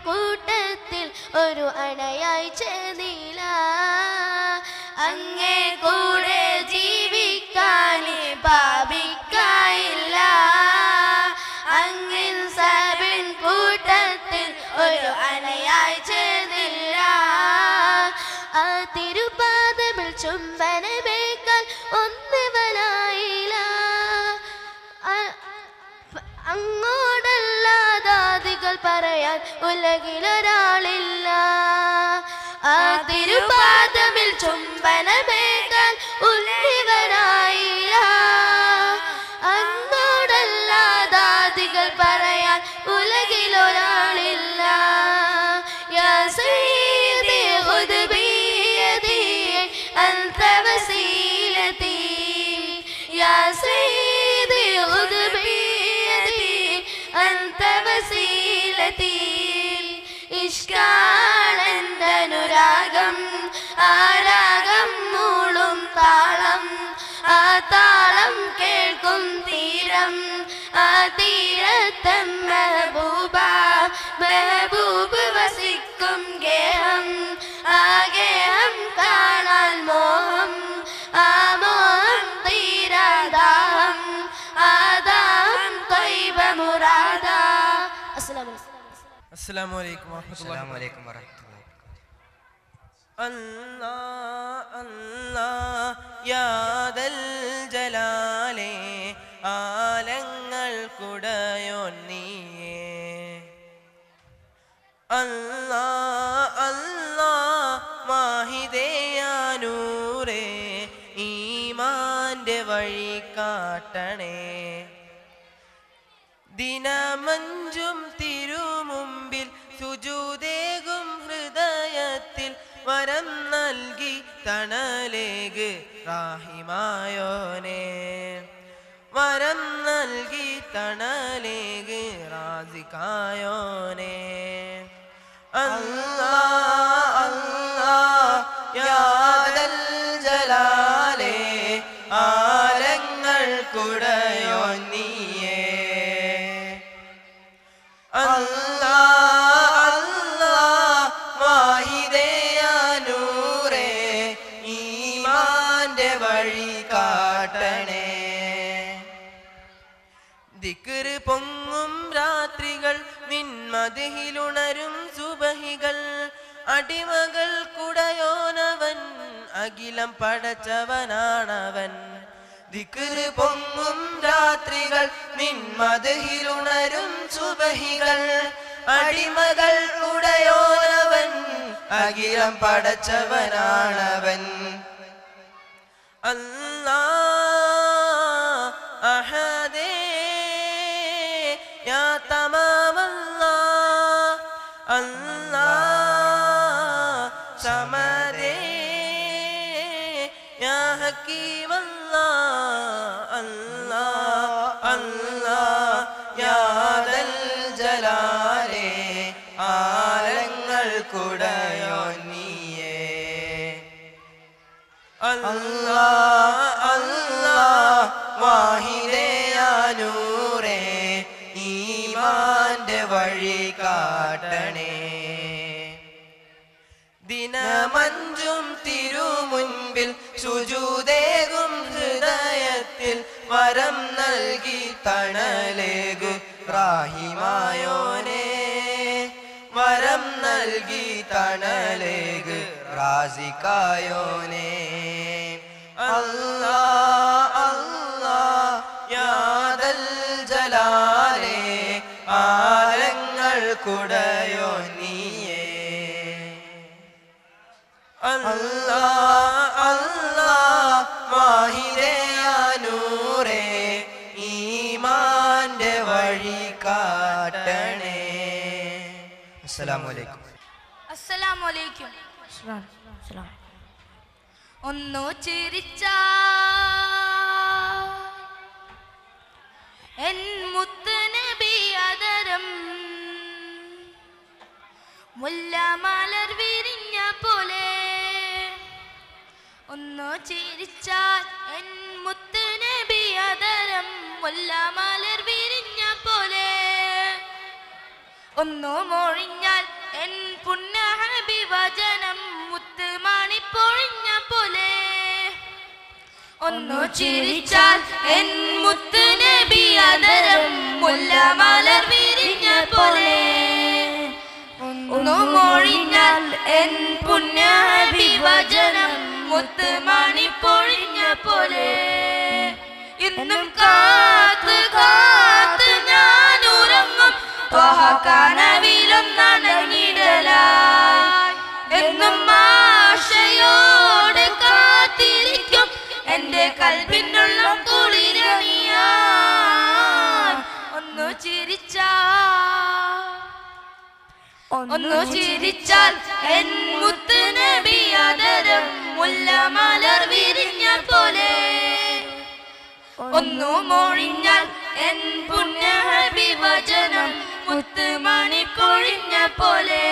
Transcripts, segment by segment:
കൂട്ടത്തിൽ ഒരു അണയായി ചേർന്നില്ല അങ്ങേ കൂടെ ജീവിക്കാൻ പാപിക്കായില്ല അങ്ങിൻ സബിൻ കൂട്ടത്തിൽ ഒരു അണയായി ചേർന്നില്ല ആ തിരുപാദമിൽ ചുംബനമേക്കാൾ ഒന്നിവനായില്ല ആ- അങ്ങോടല്ലാതാദികൾ പറയാൻ ഉലകിലൊരാളില്ല ആ തിരുപാദമിൽ ചുംബനമേകാൻ ഉള്ളിവനായില്ല അങ്ങോടല്ലാതാദികൾ പറയാൻ ഉലകിലൊരാളില്ല യാ സയ്യിദി ഖുദ് ബിയദി അൻത വസീലതി യാ സയ്യിദി ഖുദ് ബിയദി അൻത വസീലതി ഇഷ്കാളന്തനുരാഗം ആരാഗം മൂളും താളം ആ താളം കേൾക്കും തീരം ആ തീരത്തം മെഹബൂബ മെഹബൂബ് വസിക്കും ഗേഹം ആ ഗേഹം കാണാൻ മോഹം ആ മോഹം തീരാദാഹം ആ ദാഹം തൊയ്ബ മുറാദ അസ്സലാമു അലൈക്കും അസ്സലാമു അലൈക്കും വറഹ്മത്തുള്ളാഹി അസ്സലാമു അലൈക്കും വറഹ്മത്തുള്ളാഹി അല്ലാ അല്ലാ യാദൽ ജലാലേ ആലങ്ങൾ കുടയോൻ നീയേ അല്ലാ അല്ലാ മാഹിതയാനൂരേ ഈമാന്റെ വഴി കാട്ടണേ ദിനമഞ്ചും തിരുമുമ്പിൽ സുജൂദേകും ഹൃദയത്തിൽ വരം നൽകി തണലേക് റാഹിമായോനെ വരം നൽകി തണലേക് റാസിക്കായോനെ അല്ലാ അല്ലാ യാദൽ ജലാലേ ആലങ്ങൾ കുടയോ നീയേ അല്ലാ അല്ലാ വാഹിദയാനൂറേ ഈമാന്റെ വഴി കാട്ടണേ ദിക്റ് പൊങ്ങും രാത്രികൾ നിന്മതിലുണരും സുബഹികൾ അടിമകൾ കുടയോനവൻ അഖിലം പടച്ചവനാണവൻ ദിക്റ് പൊങ്ങും രാത്രികൾ നിന്മതിലുണരും സുബഹികൾ അടിമകൾ കുടയോനവൻ അഖിലം പടച്ചവനാണവൻ അല്ലാ അഹദേ യാ തമാമല്ലാ അല്ലാ സമദേ യാ ഹക്കീമല്ലാ അല്ലാ അല്ലാ യാദൽ ജലാലേ ആലങ്ങൾ കുടയോ നീയേ അല്ലാ അല്ലാ വാഹിദയാനൂറേ ഈമാന്റെ വഴി കാട്ടണേ ദിനമഞ്ചും തിരുമുൻപിൽ സുജൂദേകും ഹൃദയത്തിൽ വരം നൽകി തണലേകു റാഹിമായോനെ വരം നൽകി തണലേക് റാസിക്കായോനെ അല്ലാ അല്ലാ യാദൽ ജലാലേ ആലങ്ങൾ കുടയോ നീയേ അല്ലാ അല്ലാ മാഹിരയാനൂറേ ഈമാന്റെ വഴി കാട്ടണേ അസ്സലാമു അലൈക്കും അസ്സലാമലൈക്കും ഒന്നു ചിരിച്ച എൻ മുത്ത് നബി അതരം മുല്ലമലർ വിരിഞ്ഞ പോലെ ഒന്നു ചിരിച്ചാൽ എൻ മുത്ത് നബി അതരം മുല്ലമലർ വിരിഞ്ഞ പോലെ ഒന്നു മൊഴിഞ്ഞാൽ ഒന്നു ചിരിച്ചാൽ എൻ മുത്ത് നബി അതരം മുല്ലമലർ വിരിഞ്ഞ പോലെ ഒന്നു മൊഴിഞ്ഞാൽ എൻ പുണ്യഹബി വചനം മുത്ത് മണി പൊഴിഞ്ഞ പോലെ ഇന്നും കാത്ത് കാത്ത് ഞാൻ ഉറങ്ങും ത്വഹ കനവിലൊന്നണങ്ങിടലായി എന്നും ആശയോടെ കാത്തിരിക്കും എന്റെ കൽവിനുള്ള കുളിരണിയാൻ ഒന്നു ചിരിച്ചാ ഒന്നു ചിരിച്ചാൽ എൻ മുത്ത് നബി അതരം മുല്ലമലർ വിരിഞ്ഞ പോലെ ഒന്നു മൊഴിഞ്ഞാൽ എൻ പുണ്യഹബി വചനം മുത്ത് മണി പൊഴിഞ്ഞ പോലെ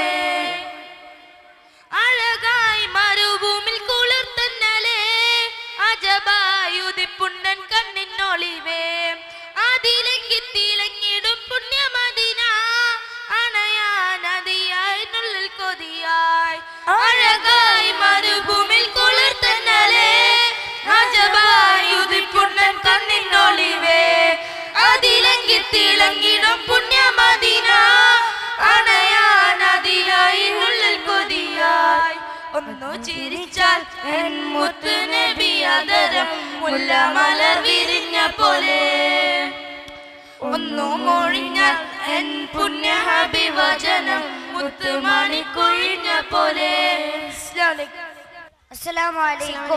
അഴകായി മരുഭൂമിൽ കുളിർത്തന്നലേ അജബായുതിപ്പുണ്ടൻ കണ്ണിനൊളിവേ അതിലെങ്കി തിളങ്ങിടും പുണ്യമദിന അണയാൻ അതിയായിനുള്ളിൽ കൊതിയായി അഴകായി മരുഭൂമിൽ കുളിർത്തന്നലേ അജബായുതിപ്പുണ്ടൻ കണ്ണിനൊളിവേ അതിലെങ്കി തിളങ്ങിടും പുണ്യമദിന അണയാൻ അതിയായി ഉള്ളിൽ കൊതിയായി ഒന്നു ചിരിച്ചാൽ എൻ മുത്ത് നബി അതരം മുല്ലമലർ വിരിഞ്ഞ പോലെ ഒന്നു മൊഴിഞ്ഞാൽ എൻ പുണ്യഹബി വചനം മുത്ത് മണി കൊഴിഞ്ഞ പോലെ السلام عليكم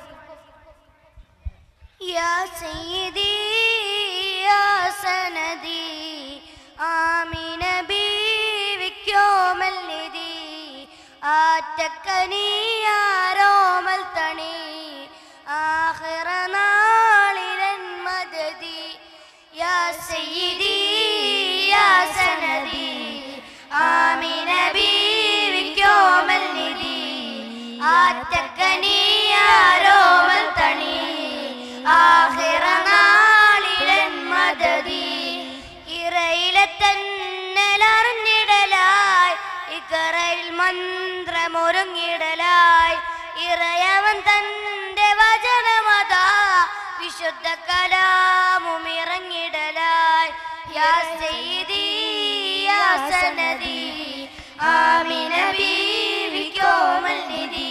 يا سيدي يا سندي آمين ബീവിക്കോമല്ലിതി ആറ്റക്കനിയാരോമൽ തണി ആഖിറ നാളിലൻ മദതി യാ സയ്യിദി യാ സനദി ആമിന ബീവിക്കോമല്ലിതി ആറ്റക്കനിയാരോമൽ തണി ആഖിറ നാളിലൻ മദതി ഇറയിലെ തന്നലറിഞ്ഞിടലായി ഇക്കറയിൽ മന്ത്രമൊരുങ്ങിടലായി ഇറയവൻ തന്റെ വചനമതാ വിശുദ്ധ കലാമും ഇറങ്ങിടലായി യാ സയ്യിദി യാ സനദി ആമിന ബീവിക്കോമൽ നിധി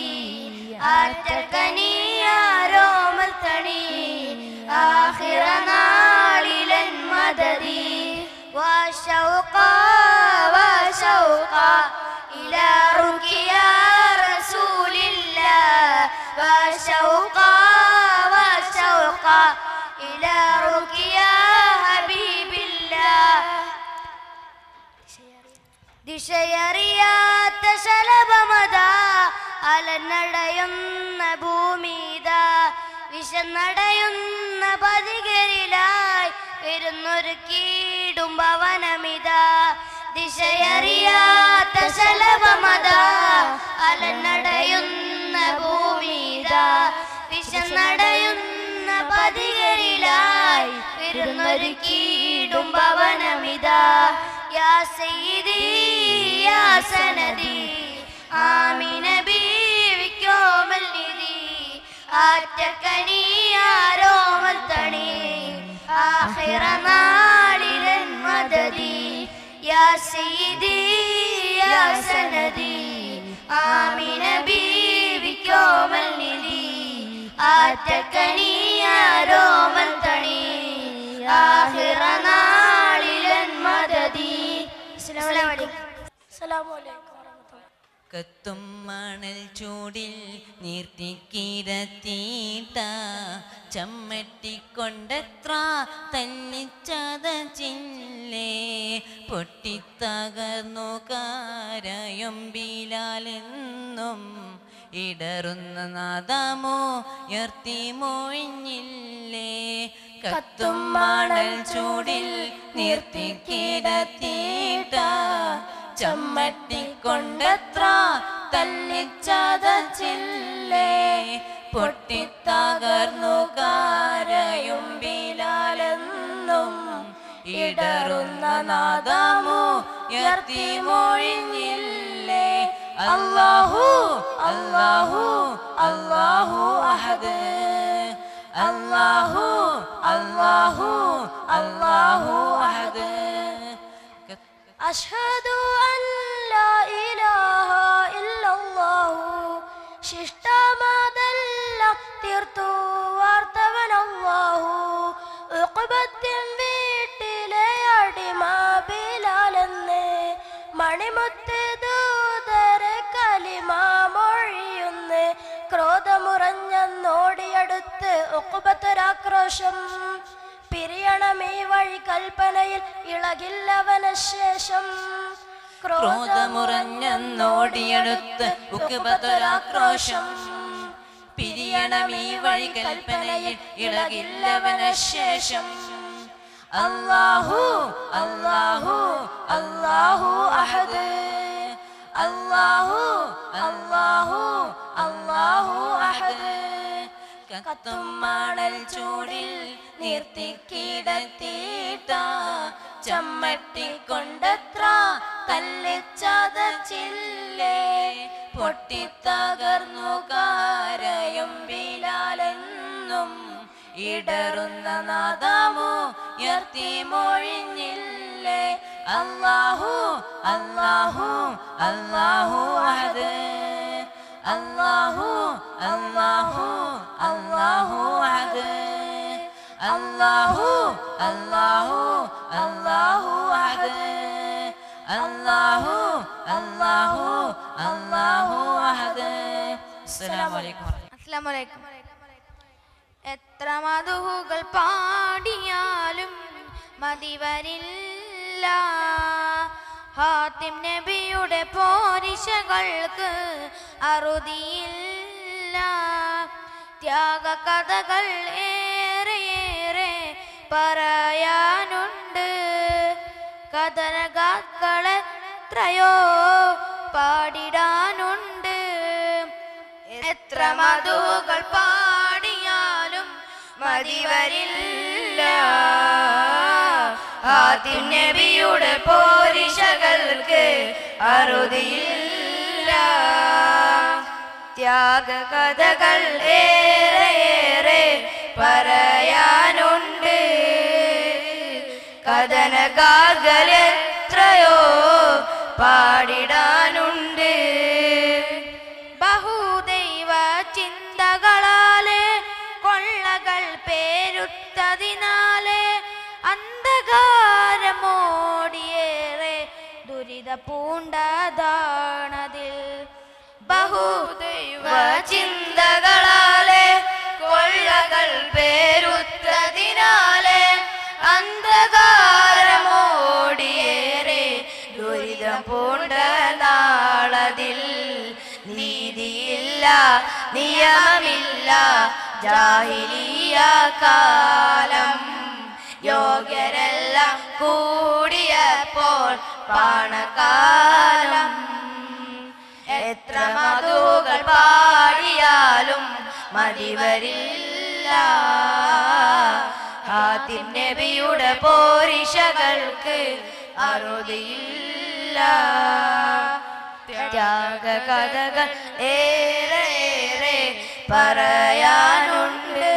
ആറ്റക്കനിയാരോമൽ തണി ആഖിറ നാളിലൻ മദതി وشوقا وشوقا إلى ركيا رسول الله وشوقا وشوقا إلى ركيا حبيب الله ദിശയറിയാത്ത ശലഭമത അലനടയുന്ന ഭൂമിത വിശന്നടയുന്ന പതികരിലായി വരുന്നൊരു കീടും ഭവനമിത ദിശയറിയാത്ത ശലഭമത അലനടയുന്ന ഭൂമിത വിശന്നടയുന്ന പതികരിലായി വരുന്നൊരു കീടും ഭവനമിത യാ സയ്യിദി യാ സനദി ആമിന ബീവിക്കോമൽ നിധി ആറ്റക്കനിയാരോമൽ തണി ആഖിറ നാളിലൻ മദതി യാ സയ്യിദി യാ സനദി ആമിന ബീവിക്കോമൽ നിധി ആറ്റക്കനിയാരോമൽ തണി ആഖിറ നാളിലൻ മദതി അസ്സലാമു അലൈക്കും അസ്സലാമു അലൈക്കും വറഹ്മത്തുള്ളാഹി കത്തും മണൽ ചൂടിൽ നീർത്തിക്കിരത്തീട്ട ചമ്മട്ടിക്കൊണ്ടെത്ര തല്ലിച്ചത ചില്ലേ പൊട്ടിത്തകർന്നു കാരയൊമ്പിലാലെന്നും ഇടറുന്ന നാദമോ ഉയർത്തി മൊഴിഞ്ഞില്ലേ കത്തും മണൽ ചൂടിൽ നിർത്തിക്കിടത്തിയിട്ട ചമ്മട്ടിക്കൊണ്ടെത്ര തല്ലിച്ചതച്ചില്ലേ പൊട്ടിത്തകർന്നു കാരയുമ്പിലാലെന്നും ഇടറുന്ന നാദമോ ഉയർത്തി മൊഴിഞ്ഞില്ലേ അല്ലാഹു അല്ലാഹു അല്ലാഹു അഹദ് അഷ്ഹദു അൻ ലാ ഇലാഹ ഇല്ലല്ലാഹു ശിഷ്ടമതെല്ലാം തീർത്തു വാർത്തവനല്ലാഹു ഉഖബത്തിൻ വീട്ടിലെ അടിമ ബിലാലെന്ന് മണിമുത്ത് ദൂതരെ കലിമ മൊഴിയുന്ന് ക്രോധമുറഞ്ഞോടിയടുത്ത് ഉക്കുബത്തൊരാക്രോശം പിരിയണമീ വഴി കൽപ്പനയിൽ ഇളകില്ലവന ശേഷം ക്രോധമുറഞ്ഞോടിയെടുത്ത് ഉക്കുപത്തൊരാക്രോശം പിരിയണം ഈ വഴി കൽപ്പനയിൽ ഇളകില്ലവന ശേഷം അല്ലാഹു അല്ലാഹു അല്ലാഹു അഹദ് അല്ലാഹു അല്ലാഹു അല്ലാഹു അഹദ് കത്തും മണൽ ചൂടിൽ നിർത്തിക്കിടത്തിയിട്ട ചമ്മട്ടിക്കൊണ്ടത്ര തല്ലിച്ചതച്ചില്ലേ പൊട്ടിത്തകർന്നു കാരയും ബിലാലെന്നും ഇടറുന്ന നാദമോ ഉയർത്തി മൊഴിഞ്ഞില്ലേ അല്ലാഹു അല്ലാഹു അല്ലാഹു അഹദ് അല്ലാഹു അല്ലാഹു അല്ലാഹു അഹദ് അല്ലാഹു അല്ലാഹു അല്ലാഹു അഹദ് അല്ലാഹു അല്ലാഹു അല്ലാഹു അഹദ് അസ്സലാമു അലൈക്കും അസ്സലാമലൈക്കും എത്ര മധുഹുകൾ പാടിയാലും മതി വരില്ല ഹാത്തിം നബിയുടെ പോരിശകൾക്ക് അറുതിയില്ല ത്യാഗ കഥകൾ ഏറെയേറെ പറയാനുണ്ട് കഥനകാക്കളെത്രയോ പാടിടാനുണ്ട് എത്ര മധുകൾ പാടിയാലും മതി വരില്ല ആദ്യം നബിയുടെ പോരിശകൾക്ക് അറുതിയില്ല ത്യാഗ കഥകൾ ഏറെയേറെ പറയാനുണ്ട് കഥനകാകൾ എത്രയോ പാടിടാനുണ്ട് ബഹുദൈവ ചിന്തകളാലെ കൊള്ളകൾ പേരുത്തതിനാലെ അന്ധകാരമോടിയേറെ ദുരിത പൂണ്ടതാണതിൽ ബഹുദൈവ ചിന്തകളാലെ കൊള്ളകൾ പേരുത്തതിനാലെ അന്ധകാരമോടിയേറെ ദുരിതം പൂണ്ട നാളതിൽ നീതിയില്ല നിയമമില്ല ജാഹിലിയ കാലം യോഗ്യരെല്ലാം കൂടിയപ്പോൾ പാണകാലം എത്ര മധുകൾ പാടിയാലും മതി വരില്ല ഹാത്തിം നബിയുടെ പോരിശകൾക്ക് അറുതിയില്ല ത്യാഗ കഥകൾ ഏറെ പറയാനുണ്ട്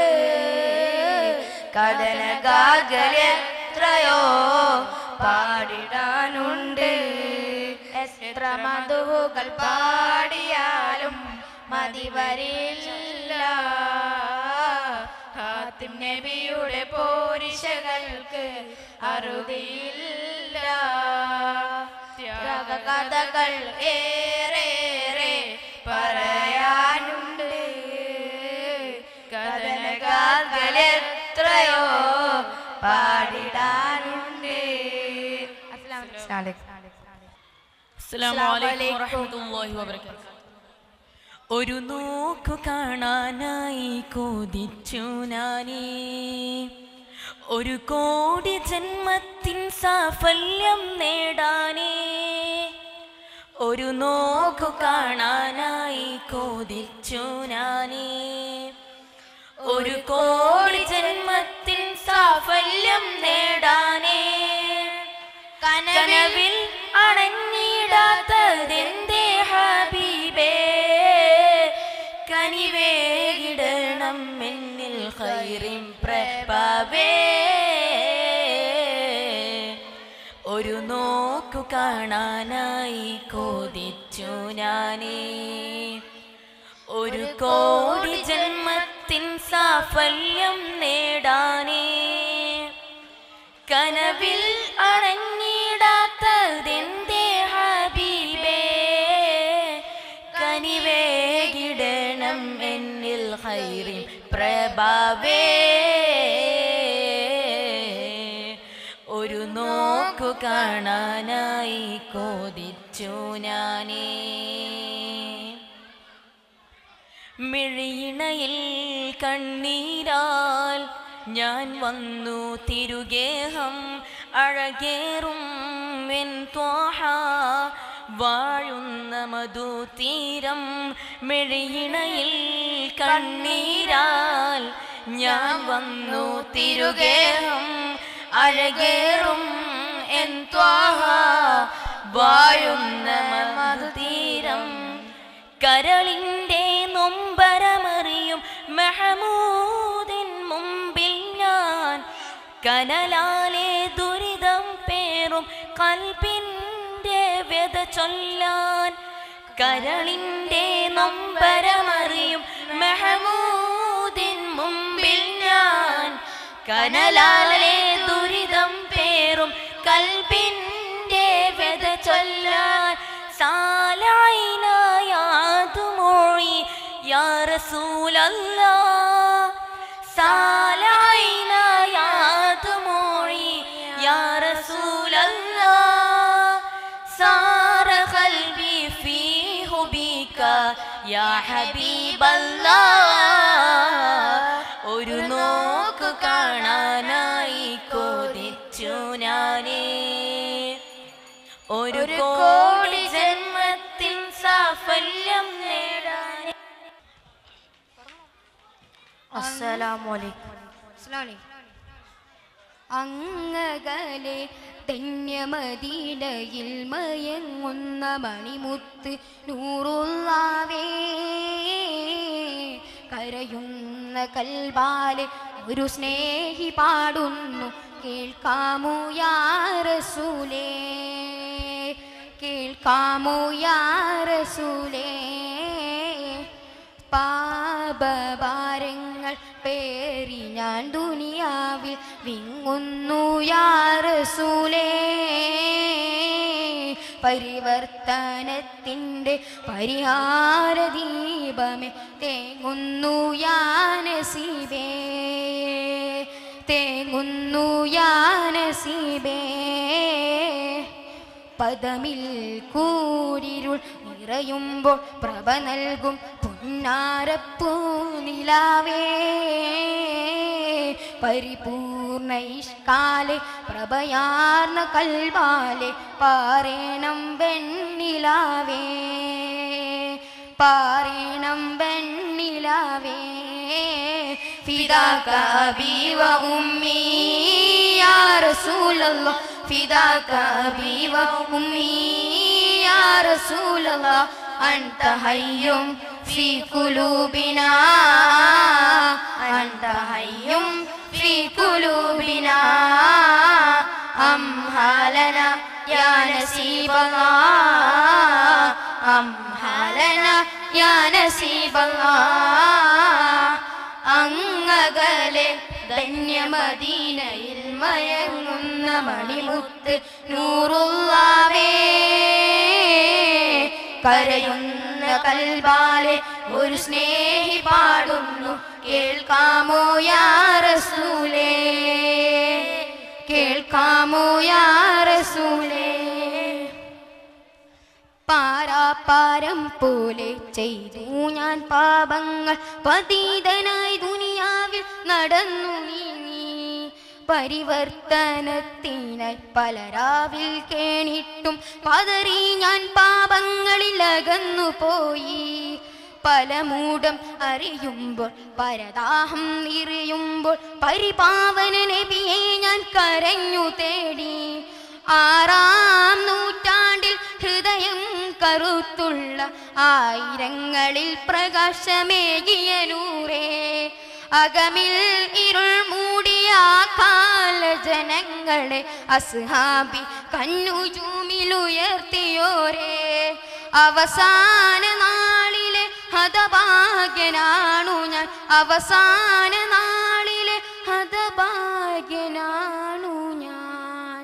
കഥനകാകൾ എത്രയോ പാടിടാനുണ്ട് എത്ര മധുകൾ പാടിയാലും മതി വരില്ല ഹാത്തിം നബിയുടെ പോരിശകൾക്ക് അറുതിയില്ല ത്യാഗ കഥകൾ ഏറെയേറെ പറയാനുണ്ട് കഥനകാകൾ എത്രയോ പാടിടാനുണ്ട് ഒരു നോക്കു കാണാനായി കൊതിച്ചു ഞാനേ ഒരു കോടി ജന്മത്തിൻ സാഫല്യം നേടാനേ ഒരു നോക്കു കാണാനായി കൊതിച്ചു ഞാനേ ഒരു കോടി ജന്മത്തിൻ സാഫല്യം നേടാനേ കനവിൽ അണഞ്ഞിടാത്തതെന്തേ ഹബീബേ കനിവേകിടണം എന്നിൽ ഖൈറിൻ പ്രഭവേ ഒരു നോക്കു കാണാനായി കൊതിച്ചു ഞാനേ ഒരു കോടി ജന്മത്തിൻ സാഫല്യം നേടാനേ കനവിൽ അണഞ്ഞിടാത്തതെന്തേ ഹബീബേ കനിവേകിടണം എന്നിൽ ഹൈറിൻ പ്രഭാവേ ഒരു നോക്കു കാണാനായി കൊതിച്ചു ഞാനേ മിഴിയിണയിൽ കണ്ണീരാൽ ഞാൻ വന്നു തിരുഗേഹം അഴകേറും എൻ ത്വാഹ വാഴുന്ന മധുതീരം മിഴിയിണയിൽ കണ്ണീരാൽ ഞാൻ വന്നു തിരുഗേഹം അഴകേറും എൻ ത്വാഹ വാഴുന്ന മധുതീരം കരളിൻ്റെ നൊമ്പരമറിയും മെഹമൂദിൻ മുമ്പിൽ ഞാൻ കനലാലെ ദുരിതം പേറും കൽപ്പിൻ്റെ വ്യത ചൊല്ലാൻ കരളിൻ്റെ നൊമ്പരമറിയും മെഹമൂദിൻ മുമ്പിൽ ഞാൻ കനലാലെ ദുരിതം പേറും കൽപ്പിൻ്റെ വ്യത ചൊല്ലാൻ സാലായിനായാതുമൊഴി യാ റസൂലല്ലാ സാലായിനായാതുമൊഴി യാ റസൂലല്ലാ സാര ഖൽബി ഫീ ഹുബിക യാ ഹബീബല്ലാ ഒരു നോക്ക് കാണാനായി കൊതിച്ചു ഞാനേ ഒരു കോടി ജന്മത്തിൽ സാഫല്യം നേടാൻ അസ്സലാമലൈക്കും അങ്ങകലെ ധന്യമതിടയിൽ മയങ്ങുന്ന മണിമുത്ത് നൂറുള്ളാവേ കരയുന്ന കൽവാലെ ഒരു സ്നേഹി പാടുന്നു കേൾക്കാമോ യാറസൂലേ കേൾക്കാമോ യാറസൂലേ പാപഭാരങ്ങൾ പേറി ഞാൻ ദുനിയാവിൽ വിങ്ങുന്നു യാറസൂലേ പരിവർത്തനത്തിൻ്റെ പരിഹാര ദീപമേ തേങ്ങുന്നു യാനസീബേ തേങ്ങുന്നു യാനസീബേ പദമിൽ കൂരിരുൾ നിറയുമ്പോൾ പ്രഭ നൽകും പുന്നാരപ്പൂ നിലാവേ പരിപൂർണ ഇഷ്കാലെ പ്രഭയാർന്ന കൽവാലെ പാറേണം വെണ്ണിലാവേ പാറേണം വെണ്ണിലാവേ ഫിദാക ബി വ ഉമ്മി യാ റസൂലല്ലാഹ് ഫിദാക ബി വ ഉമ്മി യാ റസൂലല്ലാഹ് അൻത ഹയ്യും ഫി ഖുലൂബിനാ അൻത ഹയ്യും ഫി ഖുലൂബിനാ അംഹാലന യാ നസീബല്ലാഹ് അംഹാലന യാ നസീബല്ലാഹ് അങ്ങകലെ ധന്യമദീനയിൽ മയങ്ങുന്ന മണിമുത്ത് നൂറുള്ളാവേ കരയുന്ന കൽബാലെ ഒരു സ്നേഹി പാടുന്നു കേൾക്കാമോ യാറസൂലേ കേൾക്കാമോ യാറസൂലേ പാരാപ്പാരം പോലെ ചെയ്തു ഞാൻ പാപങ്ങൾ പതീതനായി ദുനിയാവിൽ നടന്നു നീങ്ങി പരിവർത്തനത്തിനായി പലരാവിൽ കേണിട്ടും പതറി ഞാൻ പാപങ്ങളിൽ അകന്നു പോയി പല മൂടം അറിയുമ്പോൾ പരദാഹം നിറയുമ്പോൾ പരിപാവന നബിയെ ഞാൻ കരഞ്ഞു തേടി ആറാം നൂറ്റാണ്ടിൽ ഹൃദയം കറുത്തുള്ള ആയിരങ്ങളിൽ പ്രകാശമേകിയ നൂറേ അകമിൽ ഇരുൾ മൂടിയ ആ കാല ജനങ്ങളെ അസ്ഹാബി കണ്ണു ചൂമി ഉയർത്തിയോരേ അവസാന നാളിലെ ഹതഭാഗ്യനാണു ഞാൻ അവസാന നാളിലെ ഹതഭാഗ്യനാണു ഞാൻ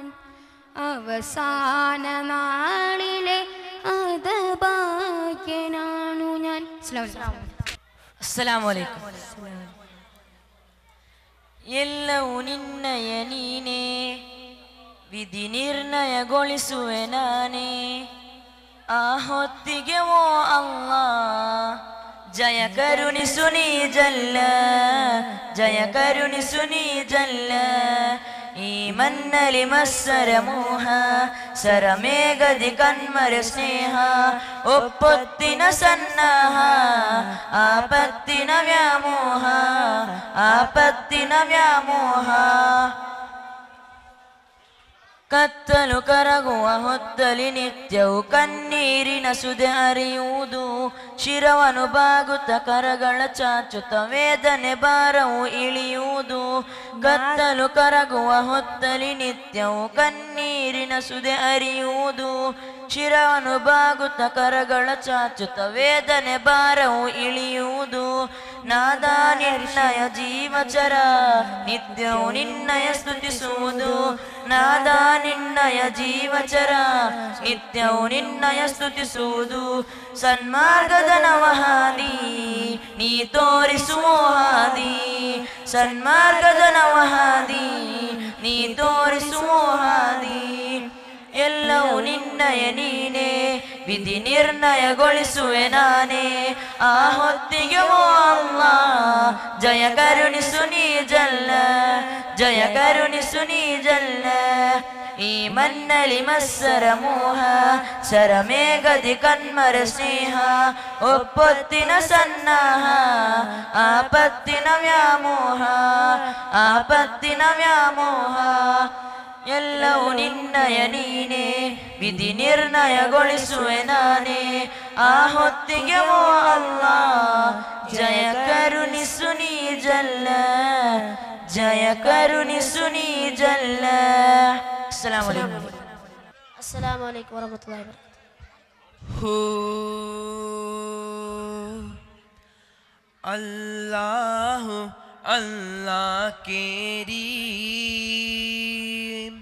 അവസാന നാളിലെ ഹതഭാഗ്യനാണു ഞാൻ അസ്സലാമു അലൈക്കും. ಅಸ್ಸಲಾಮು ಅಲೈಕುಂ ಎಲ್ಲವೂ ನಿನ್ನಯ ನೀನೇ ವಿಧಿ ನಿರ್ಣಯಗೊಳಿಸುವೆ ನಾನೇ ಆ ಹೊತ್ತಿಗೆ ಓ ಅಲ್ಲ ಜಯ ಕರುಣಿಸು ನೀ ಜಲ್ಲ ಜಯ ಕರುಣಿಸು ನೀ ಜಲ್ಲ ಈ ಮನ್ನಲಿ ಮತ್ಸರ ಮೋಹ ಸರ ಮೇಘದಿ ಕಣ್ಮರೆ ಸ್ನೇಹ ಒಪ್ಪೊತ್ತಿನ ಸನ್ನಾಹ ಆಪತ್ತಿನ ವ್ಯಾಮೋಹ ಆಪತ್ತಿನ ವ್ಯಾಮೋಹ ಕತ್ತಲು ಕರಗುವ ಹೊತ್ತಲಿ ನಿತ್ಯವು ಕಣ್ಣೀರಿನ ಸುದೆ ಹರಿಯುವುದು ಶಿರವನು ಬಾಗುತ್ತ ಕರಗಳ ಚಾಚುತ್ತ ವೇದನೆ ಭಾರವು ಇಳಿಯುವುದು ಕತ್ತಲು ಕರಗುವ ಹೊತ್ತಲಿ ನಿತ್ಯವು ಕಣ್ಣೀರಿನ ಸುದೆ ಹರಿಯುವುದು ಶಿರವನು ಬಾಗುತ್ತ ಕರಗಳ ಚಾಚುತ್ತ ವೇದನೆ ಭಾರವು ಇಳಿಯುವುದು ನಾದ ನಿರ್ಣಯ ಜೀವಚರ ನಿತ್ಯವು ನಿನ್ನಯ ಸ್ತುತಿಸುವುದು ನಾದ ನಿನ್ನಯ ಜೀವಚರ ನಿತ್ಯವು ನಿನ್ನಯ ಸ್ತುತಿಸುವುದು ಸನ್ಮಾರ್ಗದ ನವಹಾದಿ ನೀ ತೋರಿಸುವ ಹಾದಿ ಸನ್ಮಾರ್ಗದ ನವಹಾದಿ ನೀ ತೋರಿಸುವ ಹಾದಿ ಎಲ್ಲವೂ ನಿನ್ನಯ ನೀನೇ ವಿಧಿ ನಿರ್ಣಯಗೊಳಿಸುವೆ ನಾನೇ ಆ ಹೊತ್ತಿಗೆ ಓ ಅಲ್ಲ ಜಯ ಕರುಣಿಸು ನೀ ಜಲ್ಲ ಜಯ ಕರುಣಿಸು ನೀ ಜಲ್ಲ ಈ ಮನ್ನಲಿ ಮತ್ಸರ ಮೋಹ ಸರ ಮೇಘದಿ ಕಣ್ಮರ ಸ್ನೇಹ ಒಪ್ಪೊತ್ತಿನ ಸನ್ನಾಹ ಆಪತ್ತಿನ ವ್ಯಾಮೋಹ ಆಪತ್ತಿನ ವ್ಯಾಮೋಹ ಎಲ್ಲವೂ ನಿನ್ನಯ ನೀನೇ ವಿಧಿ ನಿರ್ಣಯಗೊಳಿಸುವೆ ನಾನೇ ಆ ಹೊತ್ತಿಗೆ ಓ ಅಲ್ಲ ಜಯ ಕರುಣಿಸು ನೀ ಜಲ್ಲ ಜಯ ಕರುಣಿಸು ನೀ ಜಲ್ಲ ಅಸ್ಸಲಾಮು ಅಲೈಕುಂ السلام عليكم ورحمة الله وبركاته ಹೂ ಅಲ್ಲಾಹು ಅಲ್ಲಾ ಕೇರೀಂ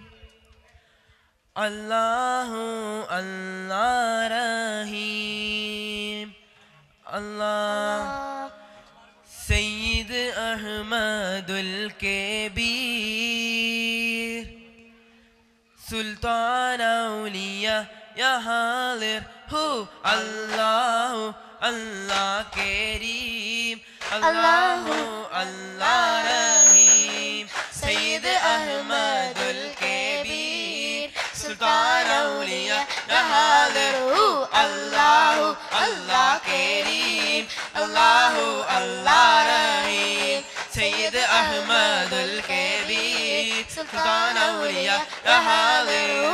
ಅಲ್ಲಾಹು ಅಲ್ಲಾ ರಹೀಂ ಅಲ್ಲಾಹ್ سيد أحمد الكبير سلطان أولياء يا حاضر هو الله الله كريم الله الله رحيم سيد أحمد الكبير سلطان أولياء يا حاضر هو الله الله كريم الله الله رحيم سيد أحمد الكبير سلطان أولياء يا حاضر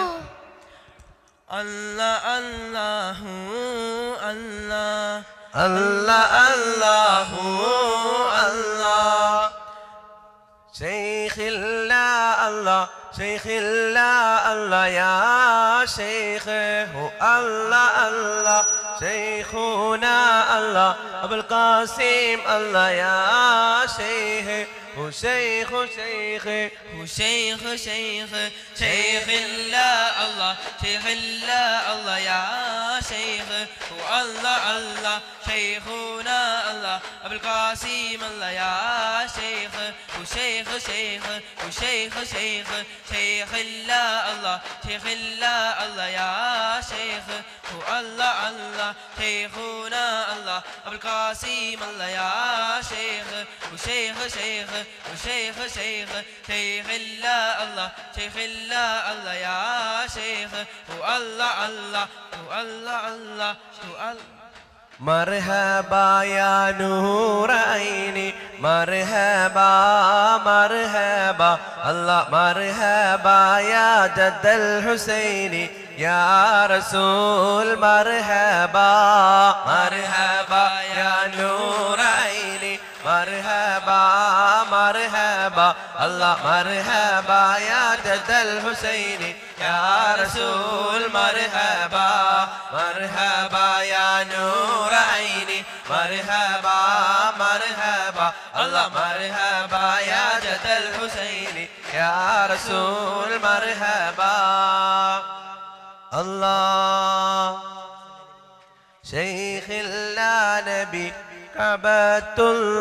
الله الله الله الله الله الله شيخ الله الله شيخ الله الله يا شيخه الله الله شيخنا الله أبو القاسم الله يا شيخ وشيخ شيخ وشيخ شيخ شيخ الله الله شيخ الله الله يا شيخ والله الله شيخنا الله أبو القاسم الله يا شيخ وشيخ شيخ وشيخ شيخ شيخ الله الله شيخ الله الله يا شيخ والله الله شيخنا الله أبو القاسم الله يا شيخ وشيخ شيخ وشيخ شيخ شيخ الله الله شيخ الله الله يا شيخ والله الله والله الله الله مرحبا يا نور عيني مرحبا مرحبا الله مرحبا يا جد الحسين يا رسول مرحبا مرحبا يا نور عيني مرحبا مرحبا الله مرحبا يا جد الحسين يا رسول مرحبا مرحبا يا نور عيني مرحبا مرحبا الله مرحبا يا جد الحسين يا رسول مرحبا الله شيخ الله نبي كعبة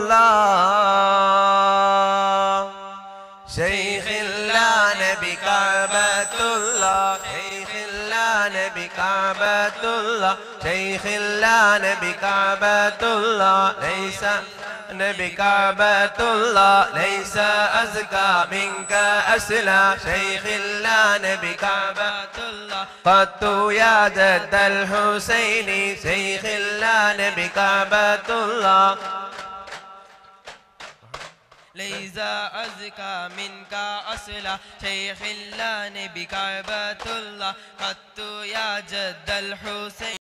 الله شيخ الله نبي كعبة الله شيخ الله نبي كعبة الله شيخ الله نبي كعبة الله ليس نبي كعبة الله ليس أزكى منك أسلى شيخ الله نبي كعبة الله قد يا جد الحسين شيخ الله نبي كعبة الله ليس أزكى منك أصلا شيخ الله نبي كعبة الله قدت يا جد الحسين